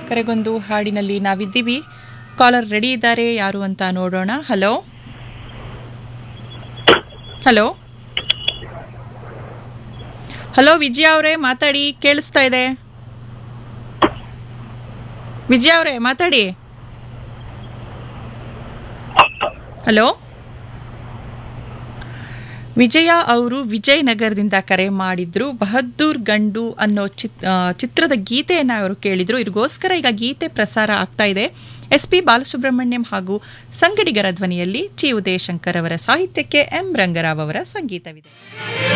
ಕರೆಗೊಂದು ಹಾಡಿನಲ್ಲಿ ನಾವಿದ್ದೀವಿ ಕಾಲರ್ ರೆಡಿ ಇದ್ದಾರೆ ಯಾರು ಅಂತ ನೋಡೋಣ ಹಲೋ ಹಲೋ ಹಲೋ ವಿಜಯ ಅವರೇ ಮಾತಾಡಿ ಕೇಳಿಸ್ತಾ ಇದೆ ವಿಜಯ ಅವರೇ ಮಾತಾಡಿ ಹಲೋ ವಿಜಯ ಅವರು ವಿಜಯನಗರದಿಂದ ಕರೆ ಮಾಡಿದ್ರು ಬಹದ್ದೂರ್ ಗಂಡು ಅನ್ನೋ ಚಿತ್ ಆ, ಚಿತ್ರದ ಗೀತೆಯನ್ನ ಅವರು ಕೇಳಿದ್ರು ಇದಕ್ಕೋಸ್ಕರ ಈಗ ಗೀತೆ ಪ್ರಸಾರ ಆಗ್ತಾ ಇದೆ ಎಸ್ ಪಿ ಬಾಲಸುಬ್ರಹ್ಮಣ್ಯಂ ಹಾಗೂ ಸಂಗಡಿಗರ ಧ್ವನಿಯಲ್ಲಿ ಚಿ ಉದಯಶಂಕರ್ ಅವರ ಸಾಹಿತ್ಯಕ್ಕೆ ಎಂ ರಂಗರಾವ್ ಅವರ ಸಂಗೀತವಿದೆ